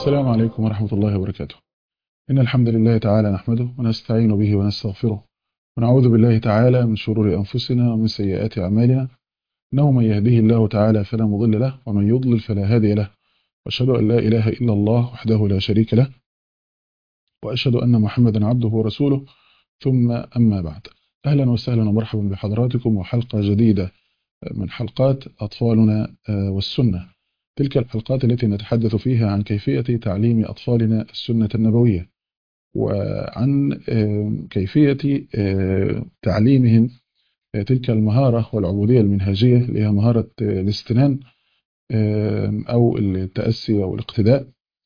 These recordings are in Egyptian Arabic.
السلام عليكم ورحمة الله وبركاته إن الحمد لله تعالى نحمده ونستعين به ونستغفره ونعوذ بالله تعالى من شرور أنفسنا ومن سيئات أعمالنا إنه من يهده الله تعالى فلا مضل له ومن يضلل فلا هادي له وأشهد أن لا إله إلا الله وحده لا شريك له وأشهد أن محمدا عبده ورسوله ثم أما بعد أهلا وسهلا ومرحبا بحضراتكم وحلقة جديدة من حلقات أطفالنا والسنة تلك الحلقات التي نتحدث فيها عن كيفية تعليم أطفالنا السنة النبوية وعن كيفية تعليمهم تلك المهارة والعبودية المنهجية اللي هي مهارة الاستنان أو التأسي أو الاقتداء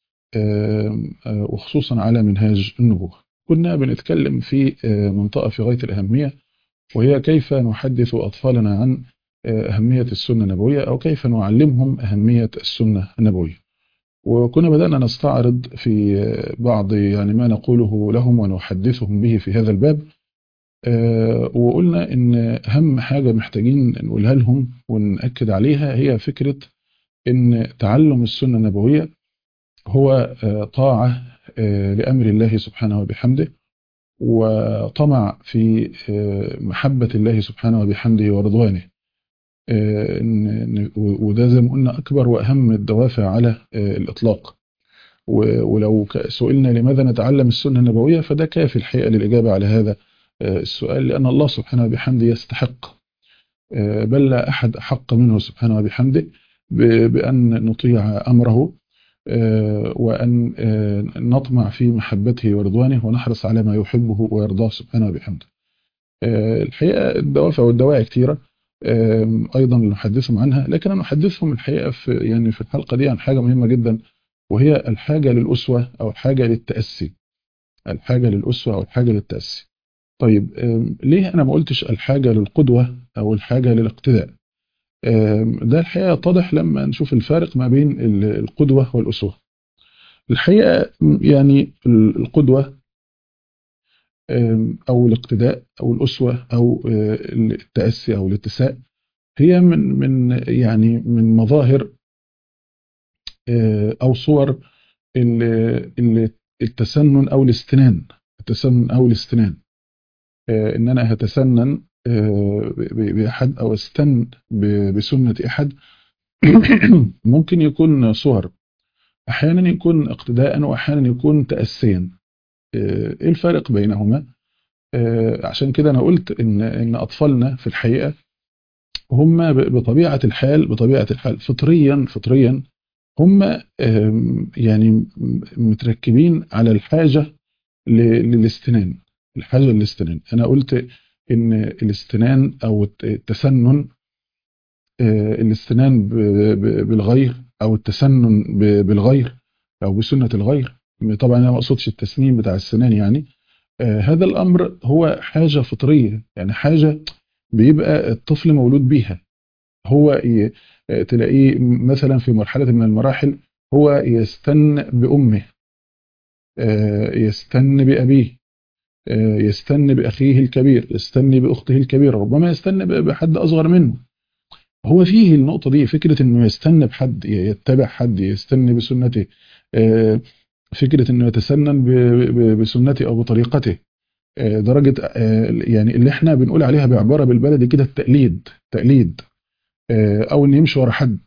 وخصوصا على منهاج النبوة كنا بنتكلم في منطقة في غاية الأهمية وهي كيف نحدث أطفالنا عن أهمية السنة النبوية أو كيف نعلمهم أهمية السنة النبوية وكنا بدأنا نستعرض في بعض يعني ما نقوله لهم ونحدثهم به في هذا الباب وقلنا إن أهم حاجة محتاجين نقولها لهم ونأكد عليها هي فكرة إن تعلم السنة النبوية هو طاعة لأمر الله سبحانه وبحمده وطمع في محبة الله سبحانه وبحمده ورضوانه وده زي ما قلنا أكبر وأهم الدوافع على الإطلاق ولو سئلنا لماذا نتعلم السنة النبوية فده كافي الحقيقة للإجابة على هذا السؤال لأن الله سبحانه وبحمده يستحق بل لا أحد أحق منه سبحانه وبحمده بأن نطيع أمره وأن نطمع في محبته ورضوانه ونحرص على ما يحبه ويرضاه سبحانه وبحمده الحقيقة الدوافع والدواعي كثيرة أيضا نحدثهم عنها لكن أنا أحدثهم الحقيقة في يعني في الحلقة دي عن حاجة مهمة جدا وهي الحاجة للأسوة أو الحاجة للتأسي الحاجة للأسوة أو الحاجة للتأسي طيب ليه أنا ما قلتش الحاجة للقدوة أو الحاجة للاقتداء ده الحقيقة يتضح لما نشوف الفارق ما بين القدوة والأسوة الحقيقة يعني القدوة أو الاقتداء أو الأسوة أو التأسي أو الاتساء هي من من يعني من مظاهر أو صور التسنن أو الاستنان التسنن أو الاستنان إن أنا هتسنن بأحد أو استن بسنة أحد ممكن يكون صور أحيانا يكون اقتداء وأحيانا يكون تأسيا ايه الفرق بينهما عشان كده انا قلت ان ان اطفالنا في الحقيقه هم بطبيعه الحال بطبيعه الحال فطريا فطريا هم يعني متركبين على الحاجه للاستنان الحاجه للاستنان انا قلت ان الاستنان او التسنن الاستنان بالغير او التسنن بالغير او بسنه الغير طبعا انا ما اقصدش التسنين بتاع السنان يعني آه هذا الامر هو حاجه فطريه يعني حاجه بيبقى الطفل مولود بيها هو تلاقيه مثلا في مرحله من المراحل هو يستن بامه آه يستن بابيه آه يستن باخيه الكبير يستن باخته الكبيره ربما يستن بحد اصغر منه هو فيه النقطه دي فكره انه يستن بحد يتبع حد يستن بسنته فكرة انه يتسنن بسنته او بطريقته درجة يعني اللي احنا بنقول عليها بعبارة بالبلدي كده التقليد تقليد او ان يمشي ورا حد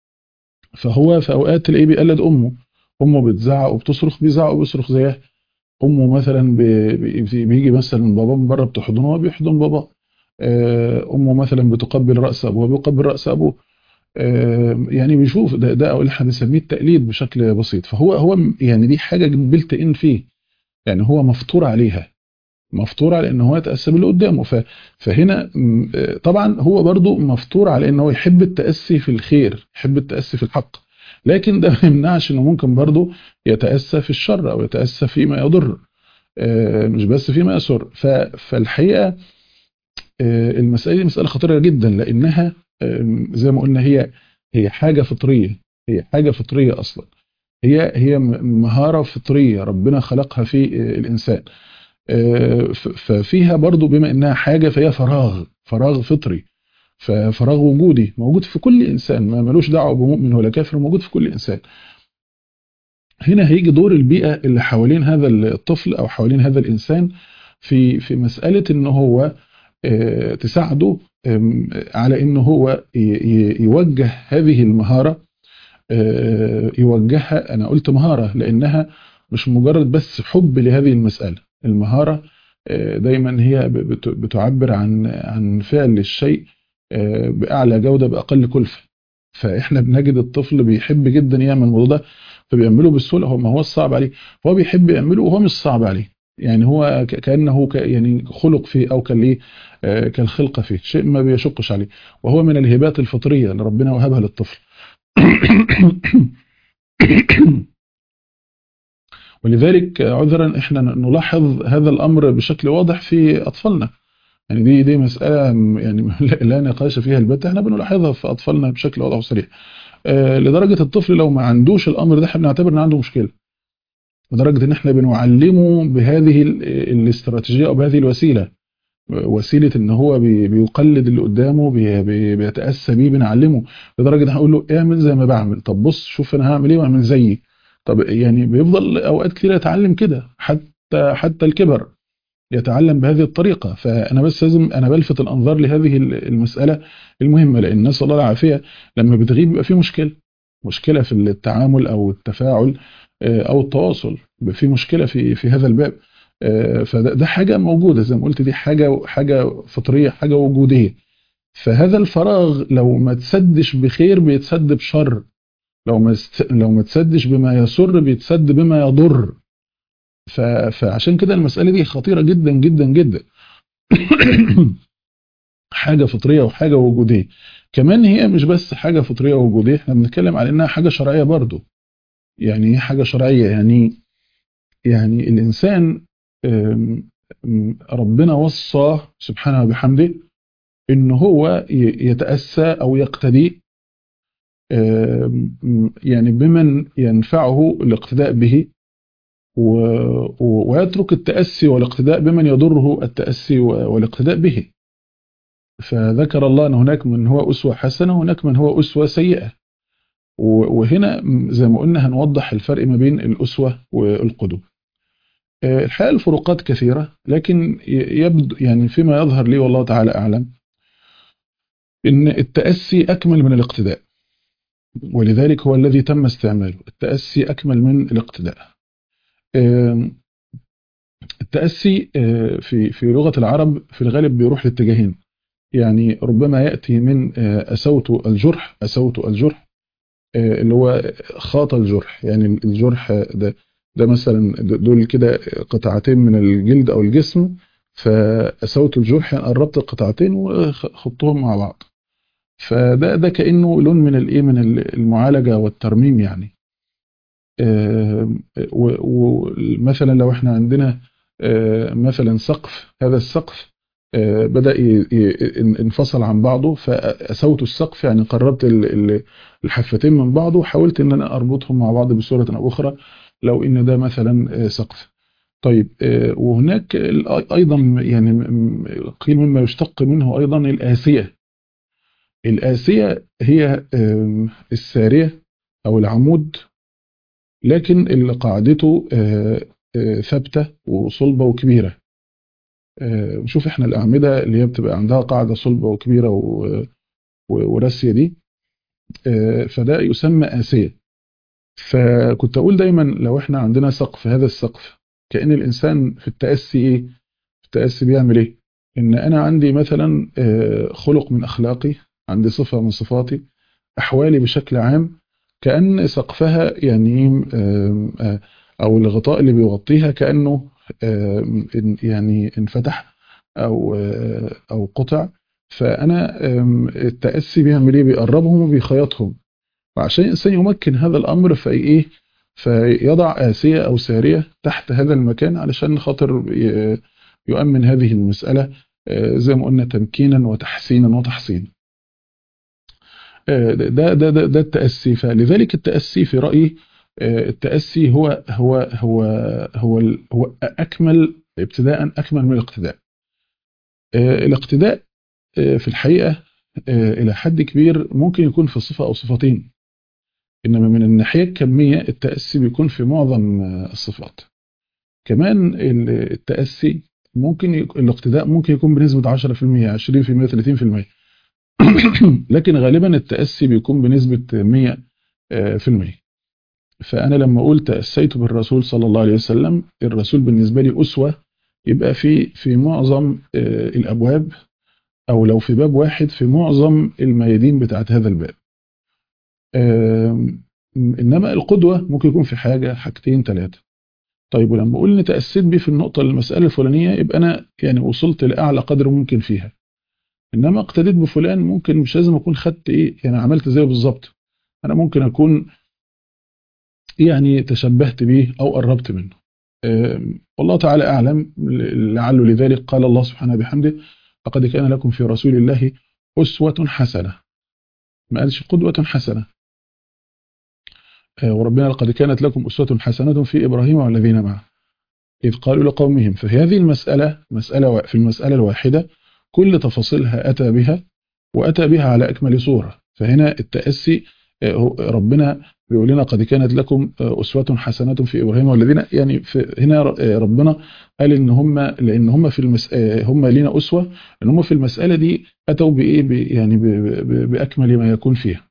فهو في اوقات تلاقيه بيقلد امه امه بتزعق وبتصرخ بيزعق وبيصرخ زيها امه مثلا بيجي مثلا باباه من بره بتحضنه هو بيحضن باباه امه مثلا بتقبل راس ابوه بيقبل راس ابوه يعني بيشوف ده ده اللي احنا بنسميه التقليد بشكل بسيط فهو هو يعني دي حاجه بلت ان فيه يعني هو مفطور عليها مفطور على ان هو يتاسى باللي قدامه فهنا طبعا هو برضو مفطور على ان هو يحب التاسي في الخير يحب التاسي في الحق لكن ده ما يمنعش انه ممكن برضو يتاسى في الشر او يتاسى فيما يضر مش بس فيما يسر فالحقيقه المساله دي مساله خطيره جدا لانها زي ما قلنا هي هي حاجة فطرية هي حاجة فطرية أصلا هي هي مهارة فطرية ربنا خلقها في الإنسان ففيها برضو بما إنها حاجة فهي فراغ فراغ فطري ففراغ وجودي موجود في كل إنسان ما ملوش دعوة بمؤمن ولا كافر موجود في كل إنسان هنا هيجي دور البيئة اللي حوالين هذا الطفل أو حوالين هذا الإنسان في في مسألة إن هو آه، تساعده آم، على إن هو ي- ي- يوجه هذه المهارة آه، يوجهها أنا قلت مهارة لأنها مش مجرد بس حب لهذه المسألة المهارة آه، دايما هي ب- بت- بتعبر عن عن فعل الشيء آه، بأعلى جودة بأقل كلفة فإحنا بنجد الطفل بيحب جدا يعمل الموضوع ده فبيعمله بالسهولة هو ما هو الصعب عليه هو بيحب يعمله وهو مش صعب عليه يعني هو ك- كأنه ك- يعني خلق فيه أو كالإيه آه، كالخلقة فيه شيء ما بيشقش عليه وهو من الهبات الفطرية اللي ربنا وهبها للطفل ولذلك عذرا احنا نلاحظ هذا الامر بشكل واضح في اطفالنا يعني دي دي مساله م- يعني لا لا نقاش فيها البتة احنا بنلاحظها في اطفالنا بشكل واضح وصريح آه، لدرجه الطفل لو ما عندوش الامر ده احنا بنعتبر ان عنده مشكله لدرجه ان احنا بنعلمه بهذه ال- الاستراتيجيه او بهذه الوسيله وسيله ان هو بي- بيقلد اللي قدامه بي- بي- بيتاسى بيه بنعلمه لدرجه ان هقول له اعمل زي ما بعمل طب بص شوف انا هعمل ايه واعمل زيي طب يعني بيفضل اوقات كتير يتعلم كده حتى حتى الكبر يتعلم بهذه الطريقه فانا بس لازم انا بلفت الانظار لهذه المساله المهمه لان نسال الله العافيه لما بتغيب بيبقى في مشكله مشكله في التعامل او التفاعل آه، او التواصل بيبقى في مشكله في في هذا الباب آه، فده ده حاجه موجوده زي ما قلت دي حاجه حاجه فطريه حاجه وجوديه فهذا الفراغ لو ما تسدش بخير بيتسد بشر لو ما است... لو ما تسدش بما يسر بيتسد بما يضر ف... فعشان كده المسألة دي خطيرة جدا جدا جدا حاجة فطرية وحاجة وجودية كمان هي مش بس حاجة فطرية ووجودية احنا بنتكلم على انها حاجة شرعية برضو يعني ايه حاجة شرعية يعني يعني الانسان آم، آم، ربنا وصاه سبحانه وبحمده ان هو ي- يتأسى او يقتدي آم، يعني بمن ينفعه الاقتداء به و- و- ويترك التأسي والاقتداء بمن يضره التأسي و- والاقتداء به فذكر الله أن هناك من هو أسوة حسنة وهناك من هو أسوة سيئة و- وهنا م- زي ما قلنا هنوضح الفرق ما بين الأسوة والقدوة آه، الحقيقة الفروقات كثيرة لكن ي- يبدو يعني فيما يظهر لي والله تعالى أعلم إن التأسي أكمل من الاقتداء ولذلك هو الذي تم استعماله التأسي أكمل من الاقتداء آم، التأسي آه، في في لغة العرب في الغالب بيروح لاتجاهين يعني ربما يأتي من آه، أسوت الجرح أسوت الجرح آه، اللي هو خاط الجرح يعني الجرح ده ده مثلا دول كده قطعتين من الجلد أو الجسم فأسوت الجرح يعني قربت القطعتين وخطهم مع بعض فده ده كأنه لون من الايه من المعالجة والترميم يعني ومثلا لو احنا عندنا آه، مثلا سقف هذا السقف آه، بدأ ي- ي- انفصل عن بعضه فأسوت السقف يعني قربت ال- ال- الحفتين من بعضه وحاولت ان انا اربطهم مع بعض بصورة او اخرى لو ان ده مثلا آه، سقف طيب آه، وهناك ال- ايضا يعني م- قيل مما يشتق منه ايضا الآسية الآسية هي آم، السارية او العمود لكن اللي قاعدته آه، آه، ثابتة وصلبة وكبيرة آه، نشوف احنا الأعمدة اللي هي بتبقى عندها قاعدة صلبة وكبيرة و- و- وراسية دي آه، فده يسمى آسية فكنت أقول دايما لو احنا عندنا سقف هذا السقف كأن الإنسان في التأسي إيه في التأسي بيعمل إيه إن أنا عندي مثلا آه، خلق من أخلاقي عندي صفة من صفاتي أحوالي بشكل عام كأن سقفها يعني آم، آه، أو الغطاء اللي بيغطيها كأنه آم، إن- يعني انفتح أو آه، أو قطع فأنا آم، التأسي بيعمل إيه بيقربهم وبيخيطهم وعشان الإنسان يمكن هذا الأمر فإيه فيضع آسية أو سارية تحت هذا المكان علشان خاطر ي- يؤمن هذه المسألة آه، زي ما قلنا تمكينا وتحسينا وتحصينا آه، ده ده ده, ده التأسي فلذلك التأسي في رأيي آه، التأسي هو هو هو هو ال- هو أكمل ابتداء أكمل من الاقتداء آه، الاقتداء آه، في الحقيقة آه، إلى حد كبير ممكن يكون في صفة أو صفتين إنما من الناحية الكمية التأسي بيكون في معظم الصفات كمان التأسي ممكن يكون الاقتداء ممكن يكون بنسبة 10% 20% 30% لكن غالبا التأسي بيكون بنسبة 100% فأنا لما أقول تأسيت بالرسول صلى الله عليه وسلم الرسول بالنسبة لي أسوة يبقى في في معظم الأبواب أو لو في باب واحد في معظم الميادين بتاعت هذا الباب إنما القدوة ممكن يكون في حاجة حاجتين ثلاثة طيب ولما أقول إني تأسيت بيه في النقطة المسألة الفلانية يبقى أنا يعني وصلت لأعلى قدر ممكن فيها إنما اقتديت بفلان ممكن مش لازم أكون خدت إيه يعني عملت زيه بالظبط أنا ممكن أكون يعني تشبهت به أو قربت منه والله تعالى أعلم لعله لذلك قال الله سبحانه بحمده لقد كان لكم في رسول الله أسوة حسنة ما قالش قدوة حسنة وربنا لقد كانت لكم أسوة حسنة في إبراهيم والذين معه إذ قالوا لقومهم ففي هذه المسألة مسألة في المسألة الواحدة كل تفاصيلها أتى بها وأتى بها على أكمل صورة فهنا التأسي ربنا بيقول لنا قد كانت لكم أسوة حسنة في إبراهيم والذين يعني في هنا ربنا قال إن هم لأن هم في المس هم لينا أسوة إن هم في المسألة دي أتوا بإيه يعني بأكمل ما يكون فيها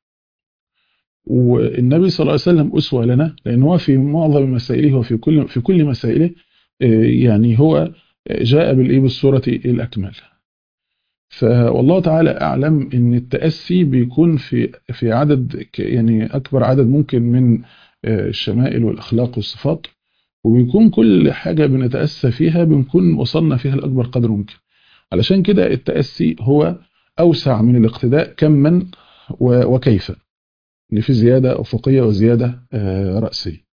والنبي صلى الله عليه وسلم أسوة لنا لأن هو في معظم مسائله وفي كل في كل مسائله يعني هو جاء بالإيه بالصورة الأكمل فوالله تعالى أعلم إن التأسي بيكون في في عدد يعني أكبر عدد ممكن من الشمائل والأخلاق والصفات وبيكون كل حاجة بنتأسى فيها بنكون وصلنا فيها لأكبر قدر ممكن علشان كده التأسي هو أوسع من الاقتداء كما وكيفا إن في زيادة أفقية وزيادة رأسية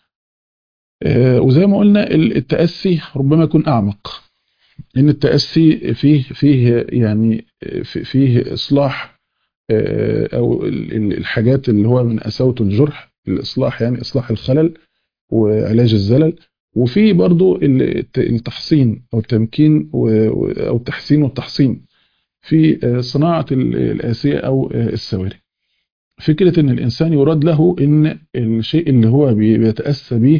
وزي ما قلنا التأسي ربما يكون أعمق ان التأسي فيه فيه يعني فيه اصلاح او الحاجات اللي هو من اساوة الجرح الاصلاح يعني اصلاح الخلل وعلاج الزلل وفي برضو التحصين او التمكين او التحسين والتحصين في صناعة الآسية او السواري فكرة ان الانسان يراد له ان الشيء اللي هو بيتأسى به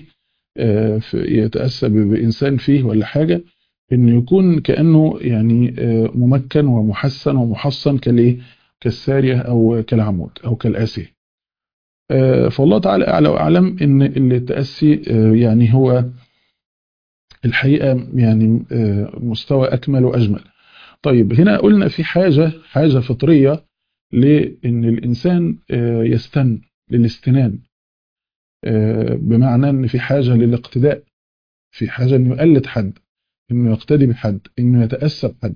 يتأسى بإنسان فيه ولا حاجة انه يكون كانه يعني ممكن ومحسن ومحصن كالايه كالساريه او كالعمود او كالاسي فالله تعالى اعلى واعلم ان التاسي يعني هو الحقيقه يعني مستوى اكمل واجمل طيب هنا قلنا في حاجه حاجه فطريه لان الانسان يستن للاستنان بمعنى ان في حاجه للاقتداء في حاجه انه يقلد حد انه يقتدي بحد انه يتأسى بحد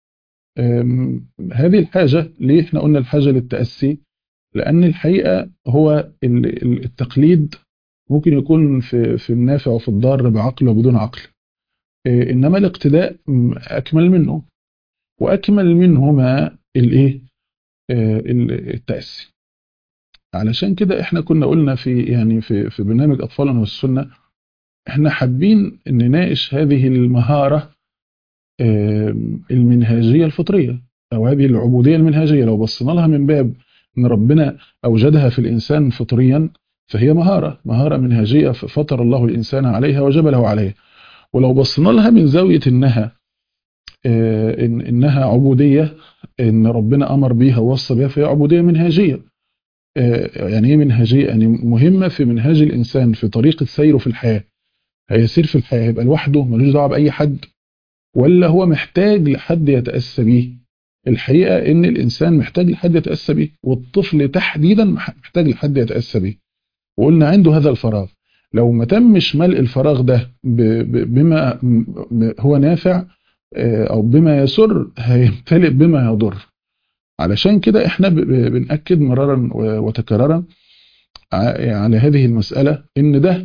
هذه الحاجة ليه احنا قلنا الحاجة للتأسي لأن الحقيقة هو التقليد ممكن يكون في في النافع وفي الضار بعقل وبدون عقل إنما الاقتداء أكمل منه وأكمل منهما الإيه التأسي علشان كده احنا كنا قلنا في يعني في في برنامج أطفالنا والسنة احنا حابين نناقش هذه المهارة المنهاجية الفطرية أو هذه العبودية المنهاجية لو بصينا لها من باب أن ربنا أوجدها في الإنسان فطريا فهي مهارة مهارة منهاجية فطر الله الإنسان عليها وجبله عليها ولو بصينا لها من زاوية إنها إن إنها عبودية إن ربنا أمر بيها ووصى بها فهي عبودية منهاجية يعني إيه منهاجية؟ يعني مهمة في منهاج الإنسان في طريقة سيره في الحياة هيسير في الحياة هيبقى لوحده ملوش دعوه بأي حد ولا هو محتاج لحد يتأسى بيه الحقيقة ان الانسان محتاج لحد يتأسى بيه والطفل تحديدا محتاج لحد يتأسى بيه وقلنا عنده هذا الفراغ لو ما تمش ملء الفراغ ده بما هو نافع او بما يسر هيمتلئ بما يضر علشان كده احنا بنأكد مرارا وتكرارا على هذه المسألة ان ده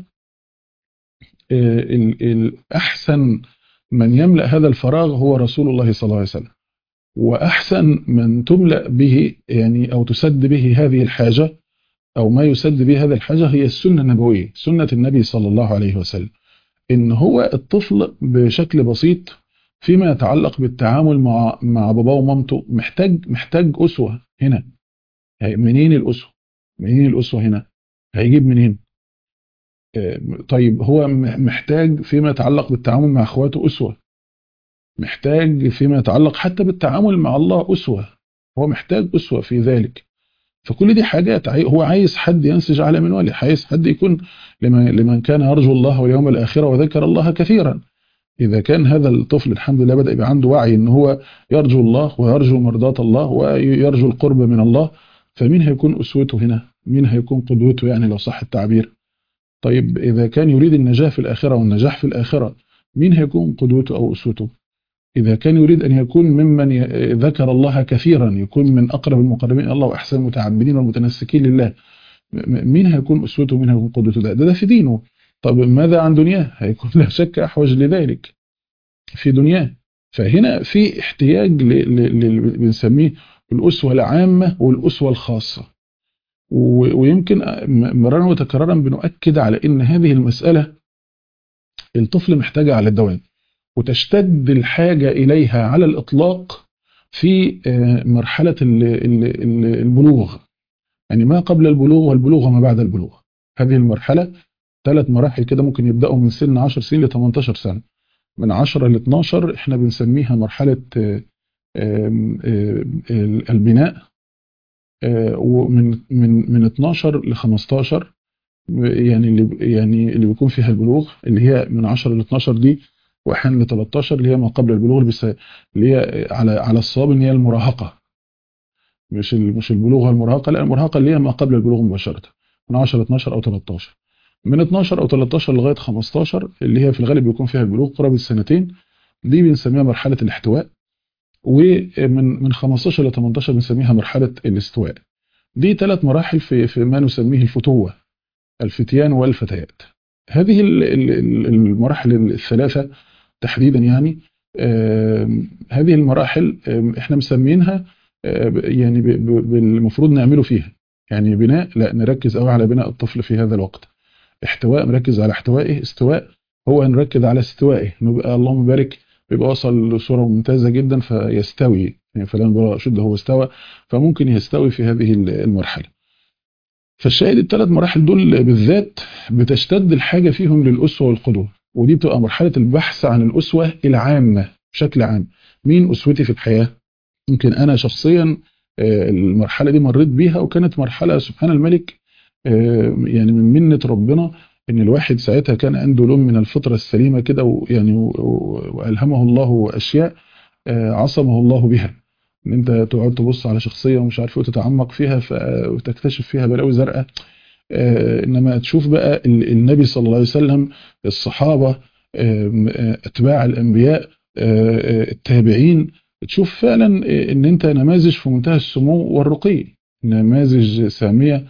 الأحسن من يملأ هذا الفراغ هو رسول الله صلى الله عليه وسلم وأحسن من تملأ به يعني أو تسد به هذه الحاجة أو ما يسد به هذه الحاجة هي السنة النبوية سنة النبي صلى الله عليه وسلم إن هو الطفل بشكل بسيط فيما يتعلق بالتعامل مع مع باباه ومامته محتاج محتاج أسوة هنا منين الأسوة منين الأسوة هنا هيجيب منين طيب هو محتاج فيما يتعلق بالتعامل مع اخواته اسوه محتاج فيما يتعلق حتى بالتعامل مع الله اسوه هو محتاج اسوه في ذلك فكل دي حاجات هو عايز حد ينسج على منواله عايز حد يكون لمن, لمن كان يرجو الله واليوم الآخرة وذكر الله كثيرا إذا كان هذا الطفل الحمد لله بدأ يبقى عنده وعي إن هو يرجو الله ويرجو مرضاة الله ويرجو القرب من الله فمين هيكون أسوته هنا مين هيكون قدوته يعني لو صح التعبير طيب إذا كان يريد النجاح في الآخرة والنجاح في الآخرة مين هيكون قدوته أو أسوته إذا كان يريد أن يكون ممن ذكر الله كثيرا يكون من أقرب المقربين إلى الله وأحسن المتعبدين والمتنسكين لله مين هيكون أسوته مين هيكون قدوته ده ده, ده في دينه طب ماذا عن دنياه هيكون لا شك أحوج لذلك في دنياه فهنا في احتياج بنسميه الأسوة العامة والأسوة الخاصة ويمكن مرارا وتكرارا بنؤكد على ان هذه المسألة الطفل محتاجة على الدوام وتشتد الحاجة إليها على الإطلاق في مرحلة البلوغ يعني ما قبل البلوغ والبلوغ وما بعد البلوغ هذه المرحلة ثلاث مراحل كده ممكن يبدأوا من سن 10 سنين ل 18 سنة من 10 ل 12 احنا بنسميها مرحلة البناء ومن من من 12 ل 15 يعني اللي يعني اللي بيكون فيها البلوغ اللي هي من 10 ل 12 دي واحيانا ل 13 اللي هي ما قبل البلوغ اللي هي على على الصواب ان هي المراهقه مش مش البلوغ والمراهقه لا المراهقه اللي هي ما قبل البلوغ مباشره من 10 ل 12 او 13 من 12 او 13 لغايه 15 اللي هي في الغالب بيكون فيها البلوغ قرابه السنتين دي بنسميها مرحله الاحتواء ومن من 15 ل 18 بنسميها مرحله الاستواء دي ثلاث مراحل في في ما نسميه الفتوه الفتيان والفتيات هذه المراحل الثلاثه تحديدا يعني هذه المراحل احنا مسمينها يعني المفروض نعمله فيها يعني بناء لا نركز قوي على بناء الطفل في هذا الوقت احتواء نركز على احتوائه استواء هو نركز على استوائه نبقى اللهم بارك بيبقى وصل لصورة ممتازة جدا فيستوي يعني فلان بقى شد هو استوى فممكن يستوي في هذه المرحلة فالشاهد الثلاث مراحل دول بالذات بتشتد الحاجة فيهم للأسوة والقدوة ودي بتبقى مرحلة البحث عن الأسوة العامة بشكل عام مين أسوتي في الحياة يمكن أنا شخصيا المرحلة دي مريت بيها وكانت مرحلة سبحان الملك يعني من منة ربنا ان الواحد ساعتها كان عنده لون من الفطرة السليمة كده ويعني والهمه الله اشياء عصمه الله بها ان انت تقعد تبص على شخصية ومش عارف وتتعمق فيها وتكتشف فيها بلاوي زرقاء انما تشوف بقى النبي صلى الله عليه وسلم الصحابة اتباع الانبياء التابعين تشوف فعلا ان انت نماذج في منتهى السمو والرقي نماذج سامية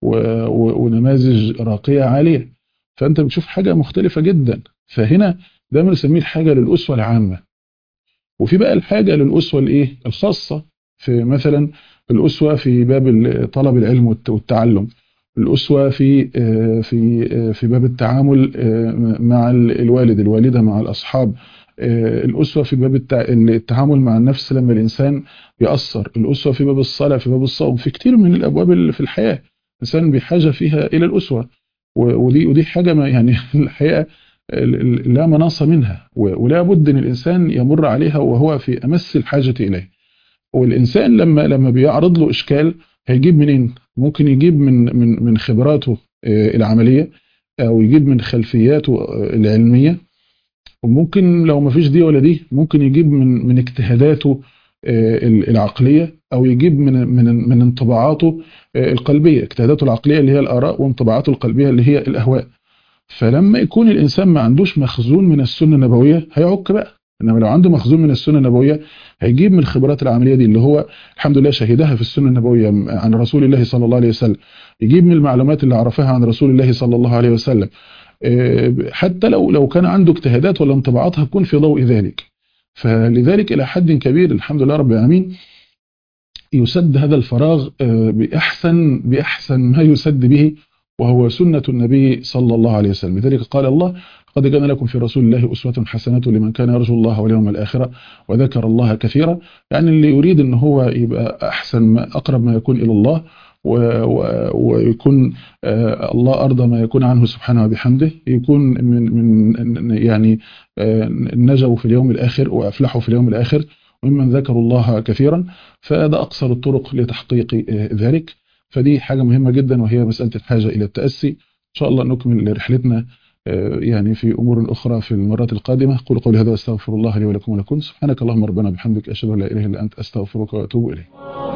ونماذج راقية عالية فانت بتشوف حاجة مختلفة جدا فهنا ده بنسميه الحاجة للأسوة العامة وفي بقى الحاجة للأسوة الايه الخاصة في مثلا الأسوة في باب طلب العلم والتعلم الأسوة في في في باب التعامل مع الوالد الوالدة مع الأصحاب الأسوة في باب التعامل مع النفس لما الإنسان يأثر الأسوة في باب الصلاة في باب الصوم في كتير من الأبواب اللي في الحياة الإنسان بحاجة فيها إلى الأسوة ودي ودي حاجة ما يعني الحقيقة لا مناص منها ولا بد ان الانسان يمر عليها وهو في امس الحاجه اليه والانسان لما لما بيعرض له اشكال هيجيب منين ممكن يجيب من من من خبراته العمليه او يجيب من خلفياته العلميه وممكن لو ما فيش دي ولا دي ممكن يجيب من من اجتهاداته العقليه او يجيب من من من انطباعاته القلبيه اجتهاداته العقليه اللي هي الاراء وانطباعاته القلبيه اللي هي الاهواء فلما يكون الإنسان ما عندوش مخزون من السنة النبوية هيعك بقى إنما لو عنده مخزون من السنة النبوية هيجيب من الخبرات العملية دي اللي هو الحمد لله شهدها في السنة النبوية عن رسول الله صلى الله عليه وسلم يجيب من المعلومات اللي عرفها عن رسول الله صلى الله عليه وسلم حتى لو لو كان عنده اجتهادات ولا انطباعات هتكون في ضوء ذلك فلذلك إلى حد كبير الحمد لله رب العالمين يسد هذا الفراغ بأحسن بأحسن ما يسد به وهو سنة النبي صلى الله عليه وسلم لذلك قال الله قد كان لكم في رسول الله أسوة حسنة لمن كان يرجو الله واليوم الآخرة وذكر الله كثيرا يعني اللي يريد ان هو يبقى أحسن ما أقرب ما يكون إلى الله ويكون الله أرضى ما يكون عنه سبحانه وبحمده يكون من من يعني نجوا في اليوم الآخر وأفلحوا في اليوم الآخر وممن ذكروا الله كثيرا فهذا أقصر الطرق لتحقيق ذلك فدي حاجة مهمة جدا وهي مسألة الحاجة إلى التأسي إن شاء الله نكمل رحلتنا يعني في أمور أخرى في المرات القادمة قول قولي هذا أستغفر الله لي ولكم ولكم سبحانك اللهم ربنا بحمدك أشهد أن لا إله إلا أنت أستغفرك وأتوب إليك